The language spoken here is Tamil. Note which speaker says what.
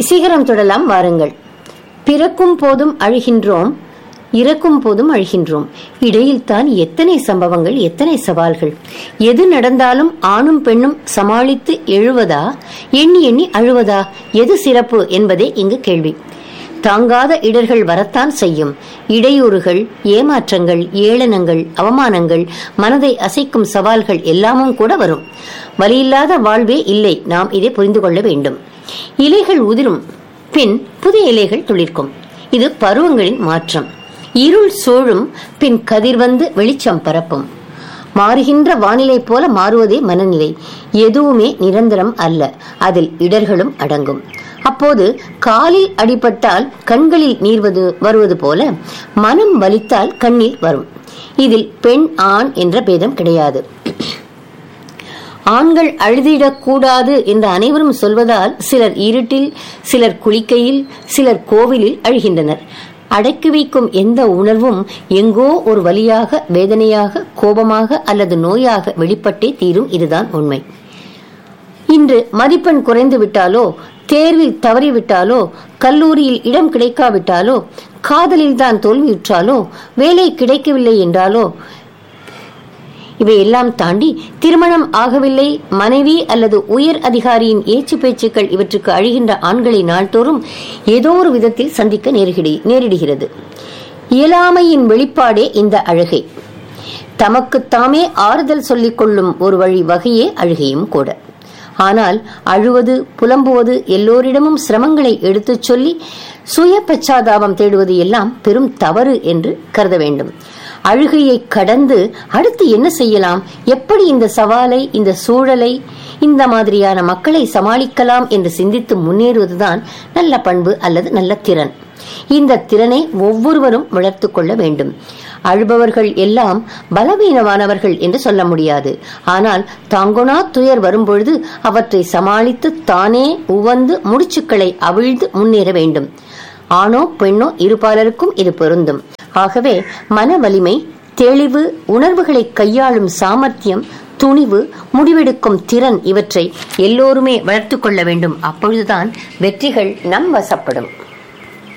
Speaker 1: சிகரம் தொடலாம் வாருங்கள் பிறக்கும் போதும் அழுகின்றோம் இறக்கும் போதும் அழுகின்றோம் இடையில் தான் எத்தனை சம்பவங்கள் எத்தனை சவால்கள் எது நடந்தாலும் ஆணும் பெண்ணும் சமாளித்து எழுவதா எண்ணி எண்ணி அழுவதா எது சிறப்பு என்பதே இங்கு கேள்வி தாங்காத இடர்கள் வரத்தான் செய்யும் இடையூறுகள் ஏமாற்றங்கள் ஏளனங்கள் அவமானங்கள் மனதை அசைக்கும் சவால்கள் எல்லாமும் கூட வரும் வலியில்லாத வாழ்வே இல்லை நாம் இதை புரிந்து கொள்ள வேண்டும் இலைகள் உதிரும் பின் புதிய இலைகள் துளிர்க்கும் இது பருவங்களின் மாற்றம் இருள் சூழும் பின் கதிர் வந்து வெளிச்சம் பரப்பும் மாறுகின்ற வானிலை போல மாறுவதே மனநிலை எதுவுமே நிரந்தரம் அல்ல அதில் இடர்களும் அடங்கும் அப்போது காலில் அடிபட்டால் கண்களில் நீர்வது வருவது போல மனம் வலித்தால் கண்ணீர் வரும் இதில் பெண் ஆண் என்ற பேதம் கிடையாது ஆண்கள் அழுதிடக்கூடாது என்று அனைவரும் சொல்வதால் சிலர் இருட்டில் சிலர் குளிக்கையில் சிலர் கோவிலில் அழுகின்றனர் அடக்கி வைக்கும் எந்த உணர்வும் எங்கோ ஒரு வழியாக வேதனையாக கோபமாக அல்லது நோயாக வெளிப்பட்டே தீரும் இதுதான் உண்மை இன்று மதிப்பெண் குறைந்து விட்டாலோ தேர்வில் தவறிவிட்டாலோ கல்லூரியில் இடம் கிடைக்காவிட்டாலோ காதலில் தான் தோல்வியுற்றாலோ வேலை கிடைக்கவில்லை என்றாலோ இவையெல்லாம் தாண்டி திருமணம் ஆகவில்லை மனைவி அல்லது உயர் அதிகாரியின் ஏச்சு பேச்சுக்கள் இவற்றுக்கு அழிகின்ற ஆண்களை நாள்தோறும் ஏதோ ஒரு விதத்தில் சந்திக்க நேரிடி நேரிடுகிறது இயலாமையின் வெளிப்பாடே இந்த அழுகை தமக்குத்தாமே ஆறுதல் சொல்லிக் கொள்ளும் ஒரு வழி வகையே அழுகையும் கூட ஆனால் அழுவது புலம்புவது எல்லோரிடமும் சிரமங்களை எடுத்துச் சொல்லி சுய பச்சாதாபம் தேடுவது எல்லாம் பெரும் தவறு என்று கருத வேண்டும் அழுகையை கடந்து அடுத்து என்ன செய்யலாம் எப்படி இந்த சவாலை இந்த சூழலை இந்த மாதிரியான மக்களை சமாளிக்கலாம் என்று சிந்தித்து முன்னேறுவதுதான் நல்ல பண்பு அல்லது நல்ல திறன் இந்த திறனை ஒவ்வொருவரும் வளர்த்து கொள்ள வேண்டும் அழுபவர்கள் எல்லாம் பலவீனமானவர்கள் என்று சொல்ல முடியாது ஆனால் தாங்கொணா துயர் வரும்பொழுது அவற்றை சமாளித்து தானே உவந்து முடிச்சுக்களை அவிழ்ந்து முன்னேற வேண்டும் ஆணோ பெண்ணோ இருபாலருக்கும் இது பொருந்தும் ஆகவே மன வலிமை தெளிவு உணர்வுகளை கையாளும் சாமர்த்தியம் துணிவு முடிவெடுக்கும் திறன் இவற்றை எல்லோருமே வளர்த்து கொள்ள வேண்டும் அப்பொழுதுதான் வெற்றிகள் நம் வசப்படும்